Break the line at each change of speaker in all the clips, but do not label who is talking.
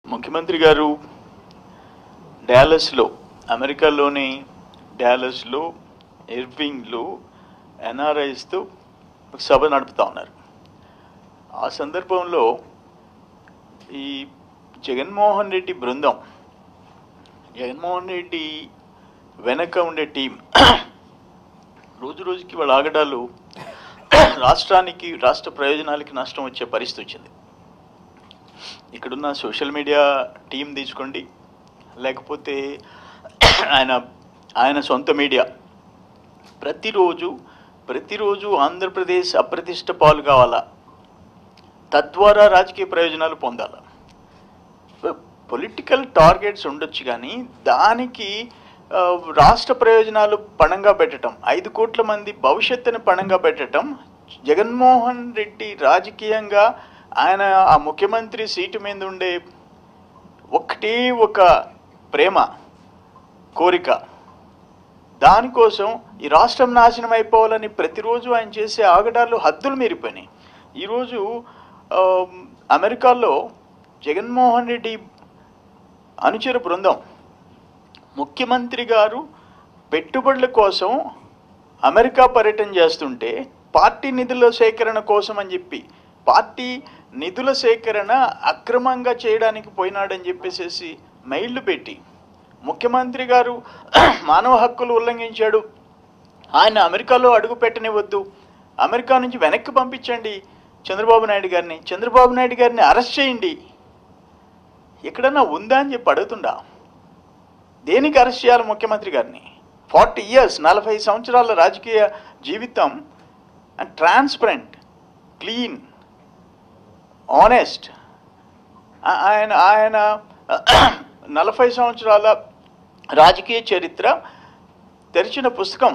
ముఖ్యమంత్రి గారు డాలస్లో అమెరికాలోని డాలస్లో ఇర్వింగ్లో ఎన్ఆర్ఐస్తో ఒక సభ నడుపుతా ఉన్నారు ఆ సందర్భంలో ఈ జగన్మోహన్ రెడ్డి బృందం జగన్మోహన్ రెడ్డి వెనక ఉండే టీం రోజు రోజుకి వాళ్ళ ఆగడాలు రాష్ట్రానికి రాష్ట్ర ప్రయోజనాలకి నష్టం వచ్చే పరిస్థితి వచ్చింది ఇక్కడున్న సోషల్ మీడియా టీం తీసుకోండి లేకపోతే ఆయన ఆయన సొంత మీడియా ప్రతిరోజు ప్రతిరోజు ఆంధ్రప్రదేశ్ అప్రతిష్ట పాలు కావాలా తద్వారా రాజకీయ ప్రయోజనాలు పొందాలా పొలిటికల్ టార్గెట్స్ ఉండొచ్చు కానీ దానికి ఆ, రాష్ట్ర ప్రయోజనాలు పణంగా పెట్టడం ఐదు కోట్ల మంది భవిష్యత్తుని పణంగా పెట్టడం జగన్మోహన్ రెడ్డి రాజకీయంగా ఆయన ఆ ముఖ్యమంత్రి సీటు మీద ఉండే ఒకటే ఒక ప్రేమ కోరిక దానికోసం ఈ రాష్ట్రం నాశనం అయిపోవాలని ప్రతిరోజు ఆయన చేసే ఆగడాలు హద్దులు మీరిపోయినాయి ఈరోజు ఆ, అమెరికాలో జగన్మోహన్ రెడ్డి అనుచర బృందం ముఖ్యమంత్రి గారు పెట్టుబడుల కోసం అమెరికా పర్యటన చేస్తుంటే పార్టీ నిధుల సేకరణ కోసం అని చెప్పి పార్టీ నిధుల సేకరణ అక్రమంగా చేయడానికి పోయినాడని చెప్పేసి మెయిల్లు పెట్టి ముఖ్యమంత్రి గారు మానవ హక్కులు ఉల్లంఘించాడు ఆయన అమెరికాలో అడుగు పెట్టనివద్దు అమెరికా నుంచి వెనక్కి పంపించండి చంద్రబాబు నాయుడు గారిని చంద్రబాబు నాయుడు గారిని అరెస్ట్ చేయండి ఎక్కడన్నా ఉందా అని చెప్పి అడుగుతుండా దేనికి అరెస్ట్ చేయాలి ముఖ్యమంత్రి గారిని ఫార్టీ ఇయర్స్ నలభై సంవత్సరాల రాజకీయ జీవితం అండ్ ట్రాన్స్పరెంట్ క్లీన్ ఆనెస్ట్ ఆయన ఆయన నలభై సంవత్సరాల రాజకీయ చరిత్ర తెరిచిన పుస్తకం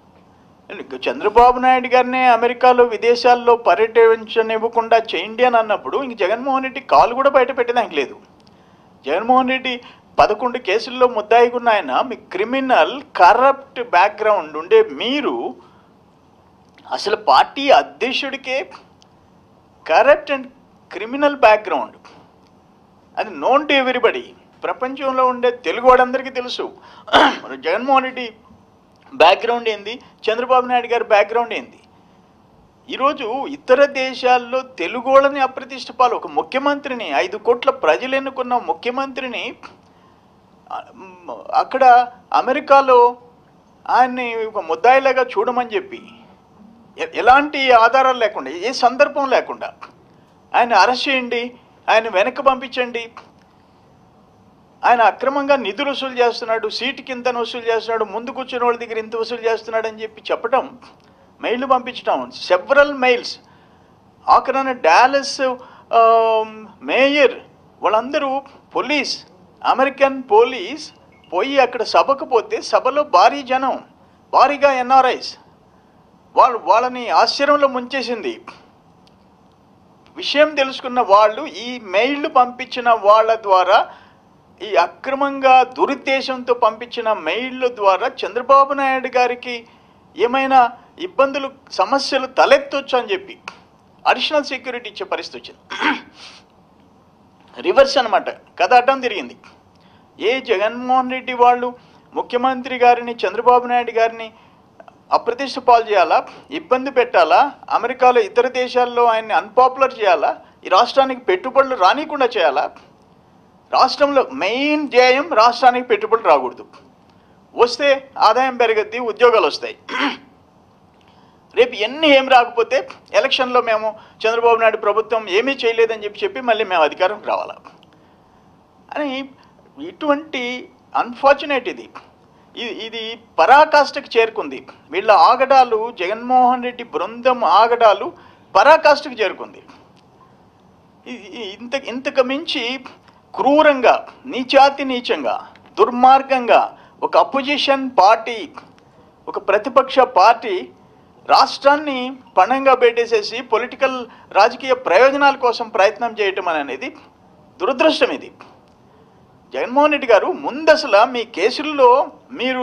చంద్రబాబు నాయుడు గారిని అమెరికాలో విదేశాల్లో పర్యటించనివ్వకుండా చేయండి అని అన్నప్పుడు ఇంక జగన్మోహన్ రెడ్డి కాలు కూడా బయట పెట్టడానికి లేదు జగన్మోహన్ రెడ్డి పదకొండు కేసుల్లో ముద్దాయిగున్న ఆయన మీ క్రిమినల్ కరప్ట్ బ్యాక్గ్రౌండ్ ఉండే మీరు అసలు పార్టీ అధ్యక్షుడికే కరప్ట్ అండ్ క్రిమినల్ బ్యాక్గ్రౌండ్ అది నోన్ టు ఎవ్రీబడి ప్రపంచంలో ఉండే తెలుగు వాడందరికీ తెలుసు జగన్మోహన్ రెడ్డి బ్యాక్గ్రౌండ్ ఏంది చంద్రబాబు నాయుడు గారి బ్యాక్గ్రౌండ్ ఏంది ఈరోజు ఇతర దేశాల్లో తెలుగోళ్ళని అప్రతిష్ట పాలు ఒక ముఖ్యమంత్రిని ఐదు కోట్ల ప్రజలు ఎన్నుకున్న ముఖ్యమంత్రిని ఆ, మ్, అక్కడ అమెరికాలో ఆయన్ని ఒక ముద్దాయిలాగా చూడమని చెప్పి ఎ- ఎలాంటి ఆధారాలు లేకుండా ఏ సందర్భం లేకుండా ఆయన అరెస్ట్ చేయండి ఆయన వెనక్కి పంపించండి ఆయన అక్రమంగా నిధులు వసూలు చేస్తున్నాడు సీటుకి ఇంత వసూలు చేస్తున్నాడు ముందు కూర్చున్న వాళ్ళ దగ్గర ఇంత వసూలు చేస్తున్నాడు అని చెప్పి చెప్పడం మెయిల్ పంపించడం సెవరల్ మెయిల్స్ ఆఖరణ డాలస్ మేయర్ వాళ్ళందరూ పోలీస్ అమెరికన్ పోలీస్ పోయి అక్కడ సభకు పోతే సభలో భారీ జనం భారీగా ఎన్ఆర్ఐస్ వాళ్ళు వాళ్ళని ఆశ్చర్యంలో ముంచేసింది విషయం తెలుసుకున్న వాళ్ళు ఈ మెయిల్ పంపించిన వాళ్ళ ద్వారా ఈ అక్రమంగా దురుద్దేశంతో పంపించిన మెయిల్ ద్వారా చంద్రబాబు నాయుడు గారికి ఏమైనా ఇబ్బందులు సమస్యలు తలెత్తొచ్చు అని చెప్పి అడిషనల్ సెక్యూరిటీ ఇచ్చే పరిస్థితి వచ్చింది రివర్స్ అన్నమాట కథ అడ్డం తిరిగింది ఏ జగన్మోహన్ రెడ్డి వాళ్ళు ముఖ్యమంత్రి గారిని చంద్రబాబు నాయుడు గారిని అప్రతిష్ట పాలు చేయాలా ఇబ్బంది పెట్టాలా అమెరికాలో ఇతర దేశాల్లో ఆయన్ని అన్పాపులర్ చేయాలా ఈ రాష్ట్రానికి పెట్టుబడులు రానికుండా చేయాలా రాష్ట్రంలో మెయిన్ ధ్యేయం రాష్ట్రానికి పెట్టుబడులు రాకూడదు వస్తే ఆదాయం పెరగద్ది ఉద్యోగాలు వస్తాయి రేపు ఎన్ని ఏం రాకపోతే ఎలక్షన్లో మేము చంద్రబాబు నాయుడు ప్రభుత్వం ఏమీ చేయలేదని చెప్పి చెప్పి మళ్ళీ మేము అధికారంకి రావాలా అని ఇటువంటి అన్ఫార్చునేట్ ఇది ఇది ఇది పరాకాష్ఠకు చేరుకుంది వీళ్ళ ఆగడాలు జగన్మోహన్ రెడ్డి బృందం ఆగడాలు పరాకాష్ఠకు చేరుకుంది ఇది- ఇది ఇంత ఇంతకు మించి క్రూరంగా నీచాతి నీచంగా దుర్మార్గంగా ఒక అపోజిషన్ పార్టీ ఒక ప్రతిపక్ష పార్టీ రాష్ట్రాన్ని పణంగా పెట్టేసేసి పొలిటికల్ రాజకీయ ప్రయోజనాల కోసం ప్రయత్నం చేయటం అని అనేది దురదృష్టం ఇది జగన్మోహన్ రెడ్డి గారు ముందు అసలు మీ కేసుల్లో మీరు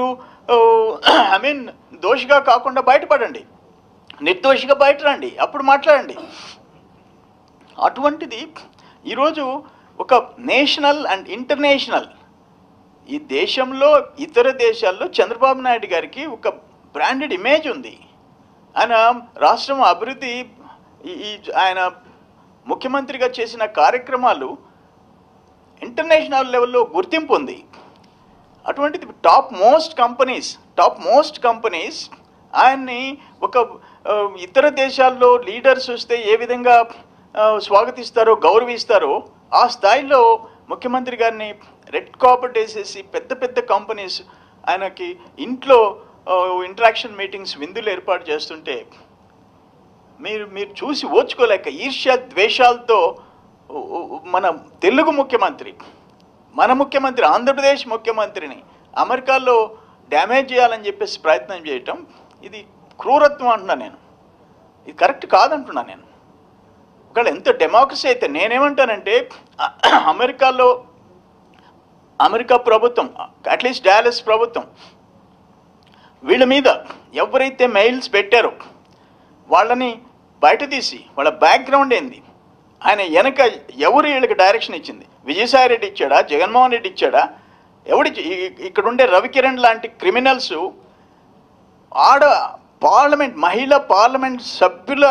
ఐ మీన్ దోషిగా కాకుండా బయటపడండి నిర్దోషిగా బయట రండి అప్పుడు మాట్లాడండి అటువంటిది ఈరోజు ఒక నేషనల్ అండ్ ఇంటర్నేషనల్ ఈ దేశంలో ఇతర దేశాల్లో చంద్రబాబు నాయుడు గారికి ఒక బ్రాండెడ్ ఇమేజ్ ఉంది ఆయన రాష్ట్రం అభివృద్ధి ఈ- ఈ ఆయన ముఖ్యమంత్రిగా చేసిన కార్యక్రమాలు ఇంటర్నేషనల్ లెవెల్లో గుర్తింపు ఉంది అటువంటిది top most companies top most companies ఆయన్ని ఒక ఆ, ఇతర దేశాల్లో లీడర్స్ వస్తే ఏ విధంగా ఆ, స్వాగతిస్తారో గౌరవిస్తారో ఆ స్థాయిలో ముఖ్యమంత్రి గారిని రెడ్ కార్పెట్ వేసేసి పెద్ద పెద్ద కంపెనీస్ ఆయనకి ఇంట్లో ఇంటరాక్షన్ మీటింగ్స్ విందులు ఏర్పాటు చేస్తుంటే మీరు మీరు చూసి ఓర్చుకోలేక ఈర్ష్య ద్వేషాలతో ఉ- ఉ- మన తెలుగు ముఖ్యమంత్రి మన ముఖ్యమంత్రి ఆంధ్రప్రదేశ్ ముఖ్యమంత్రిని అమెరికాలో డ్యామేజ్ చేయాలని చెప్పేసి ప్రయత్నం చేయటం ఇది క్రూరత్వం అంటున్నా నేను ఇది కరెక్ట్ కాదంటున్నా నేను ఒకవేళ ఎంత డెమోక్రసీ అయితే నేనేమంటానంటే అమెరికాలో అమెరికా ప్రభుత్వం అట్లీస్ట్ డాలస్ ప్రభుత్వం వీళ్ళ మీద ఎవరైతే మెయిల్స్ పెట్టారో వాళ్ళని బయట తీసి వాళ్ళ బ్యాక్గ్రౌండ్ ఏంది ఆయన వెనక ఎవరు వీళ్ళకి డైరెక్షన్ ఇచ్చింది విజయసాయి రెడ్డి ఇచ్చాడా జగన్మోహన్ రెడ్డి ఇచ్చాడా ఎవడి ఇక్కడ ఉండే రవికిరణ్ లాంటి క్రిమినల్స్ ఆడ పార్లమెంట్ మహిళా పార్లమెంట్ సభ్యుల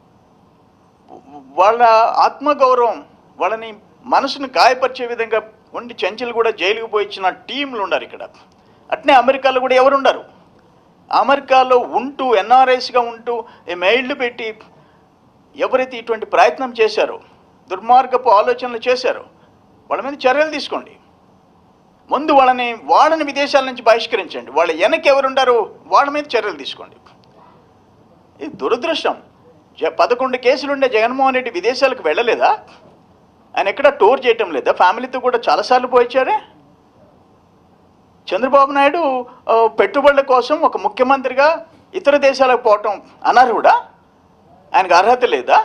వాళ్ళ ఆత్మగౌరవం వాళ్ళని మనసును గాయపరిచే విధంగా ఉండి చెంచలు కూడా జైలుకు పోయి ఇచ్చిన టీంలు ఉన్నారు ఇక్కడ అట్నే అమెరికాలో కూడా ఎవరు ఉండరు అమెరికాలో ఉంటూ ఎన్ఆర్ఐస్గా ఉంటూ ఈ మెయిల్లు పెట్టి ఎవరైతే ఇటువంటి ప్రయత్నం చేశారో దుర్మార్గపు ఆలోచనలు చేశారో వాళ్ళ మీద చర్యలు తీసుకోండి ముందు వాళ్ళని వాళ్ళని విదేశాల నుంచి బహిష్కరించండి వాళ్ళ వెనక ఎవరుండారో వాళ్ళ మీద చర్యలు తీసుకోండి ఇది దురదృష్టం జ పదకొండు కేసులు ఉండే జగన్మోహన్ రెడ్డి విదేశాలకు వెళ్ళలేదా ఆయన ఎక్కడ టూర్ చేయటం లేదా ఫ్యామిలీతో కూడా చాలాసార్లు పోయిచ్చారే చంద్రబాబు నాయుడు ఆ, పెట్టుబడుల కోసం ఒక ముఖ్యమంత్రిగా ఇతర దేశాలకు పోవటం అనర్హుడా ఆయనకు అర్హత లేదా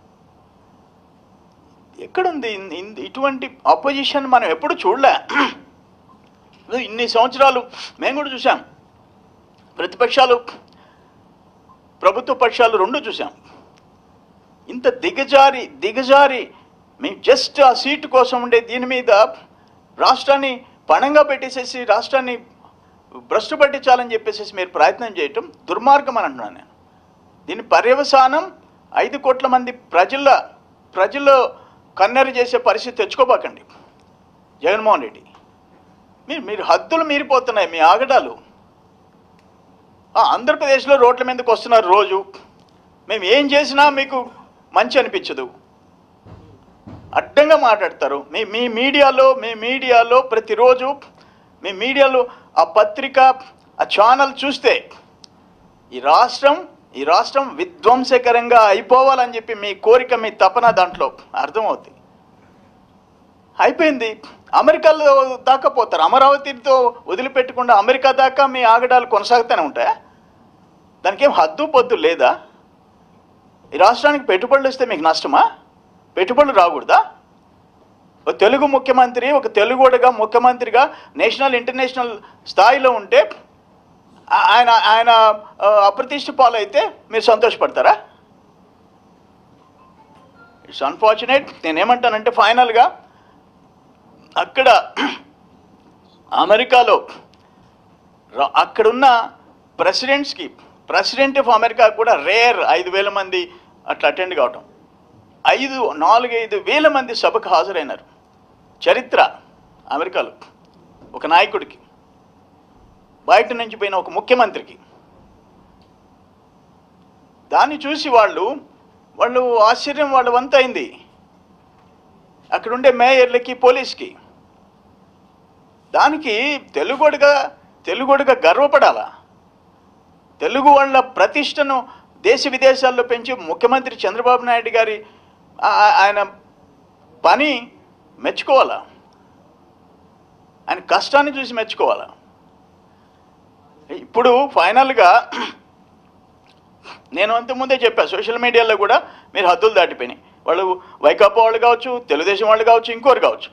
ఎక్కడుంది ఇన్- ఇన్- ఇటువంటి ఆపోజిషన్ మనం ఎప్పుడు చూడలే ఇన్ని సంవత్సరాలు మేము కూడా చూసాం ప్రతిపక్షాలు ప్రభుత్వ పక్షాలు రెండు చూసాం ఇంత దిగజారి దిగజారి మేము జస్ట్ ఆ సీటు కోసం ఉండే దీని మీద రాష్ట్రాన్ని పణంగా పెట్టేసేసి రాష్ట్రాన్ని భ్రష్టు పట్టించాలని చెప్పేసి మీరు ప్రయత్నం చేయటం దుర్మార్గం అని అంటున్నాను నేను దీని పర్యవసానం ఐదు కోట్ల మంది ప్రజల ప్రజలు కన్నెర చేసే పరిస్థితి తెచ్చుకోబాకండి జగన్మోహన్ రెడ్డి మీరు మీరు హద్దులు మీరిపోతున్నాయి మీ ఆగడాలు ఆ, ఆంధ్రప్రదేశ్లో రోడ్ల మీదకి వస్తున్నారు రోజు మేము ఏం చేసినా మీకు మంచి అనిపించదు అడ్డంగా మాట్లాడతారు మీ మీ మీడియాలో మీ మీడియాలో ప్రతిరోజు మీ మీడియాలో ఆ పత్రిక ఆ ఛానల్ చూస్తే ఈ రాష్ట్రం ఈ రాష్ట్రం విధ్వంసకరంగా అయిపోవాలని చెప్పి మీ కోరిక మీ తపన దాంట్లో అర్థమవుతుంది అయిపోయింది అమెరికాలో దాకా పోతారు అమరావతితో వదిలిపెట్టకుండా అమెరికా దాకా మీ ఆగడాలు కొనసాగుతూనే ఉంటాయా దానికి ఏం హద్దు పొద్దు లేదా ఈ రాష్ట్రానికి పెట్టుబడులు వస్తే మీకు నష్టమా పెట్టుబడులు రాకూడదా ఒక తెలుగు ముఖ్యమంత్రి ఒక తెలుగుడుగా ముఖ్యమంత్రిగా నేషనల్ ఇంటర్నేషనల్ స్థాయిలో ఉంటే ఆ- ఆయన ఆయన ఆ, అప్రతిష్ట పాలైతే మీరు సంతోషపడతారా ఇట్స్ అన్ఫార్చునేట్ నేనేమంటానంటే ఫైనల్గా అక్కడ అమెరికాలో ర- అక్కడున్న ప్రెసిడెంట్స్కి ప్రెసిడెంట్ ఆఫ్ అమెరికా కూడా రేర్ ఐదు వేల మంది అట్లా అటెండ్ కావటం ఐదు నాలుగైదు వేల మంది సభకు హాజరైనారు చరిత్ర అమెరికాలో ఒక నాయకుడికి బయట నుంచి పోయిన ఒక ముఖ్యమంత్రికి దాన్ని చూసి వాళ్ళు వాళ్ళు ఆశ్చర్యం వాళ్ళ వంత అయింది అక్కడుండే మేయర్లకి పోలీస్కి దానికి తెలుగుడుగా తెలుగుడుగా గర్వపడాలా తెలుగు వాళ్ళ ప్రతిష్టను దేశ విదేశాల్లో పెంచి ముఖ్యమంత్రి చంద్రబాబు నాయుడు గారి ఆ- ఆ- ఆయన పని మెచ్చుకోవాలా ఆయన కష్టాన్ని చూసి మెచ్చుకోవాలా ఇప్పుడు ఫైనల్గా నేను అంతకుముందే చెప్పా సోషల్ మీడియాలో కూడా మీరు హద్దులు దాటిపోయినాయి వాళ్ళు వైకాపా వాళ్ళు కావచ్చు తెలుగుదేశం వాళ్ళు కావచ్చు ఇంకోరు కావచ్చు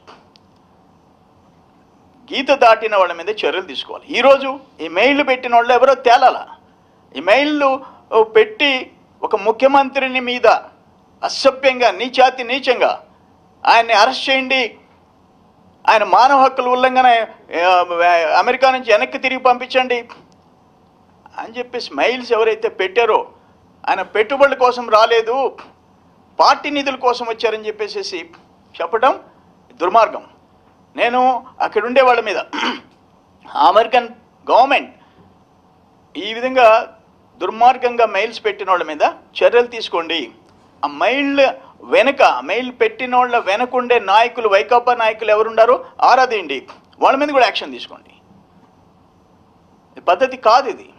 గీత దాటిన వాళ్ళ మీద చర్యలు తీసుకోవాలి ఈరోజు ఈ మెయిల్ పెట్టిన వాళ్ళు ఎవరో తేలాలా ఈ మెయిల్లు ఓ, పెట్టి ఒక ముఖ్యమంత్రిని మీద అసభ్యంగా నీచాతి నీచంగా ఆయన్ని అరెస్ట్ చేయండి ఆయన మానవ హక్కుల ఉల్లంఘన ఆ, అమెరికా నుంచి వెనక్కి తిరిగి పంపించండి అని చెప్పేసి మైల్స్ ఎవరైతే పెట్టారో ఆయన పెట్టుబడుల కోసం రాలేదు పార్టీ నిధుల కోసం వచ్చారని చెప్పేసి చెప్పడం దుర్మార్గం నేను అక్కడ ఉండే వాళ్ళ మీద అమెరికన్ గవర్నమెంట్ ఈ విధంగా దుర్మార్గంగా మెయిల్స్ పెట్టిన వాళ్ళ మీద చర్యలు తీసుకోండి ఆ మెయిల్ వెనక మెయిల్ పెట్టిన వాళ్ళ వెనకుండే నాయకులు వైకాపా నాయకులు ఎవరున్నారో ఆరాధండి వాళ్ళ మీద కూడా యాక్షన్ తీసుకోండి ఇది పద్ధతి కాదు ఇది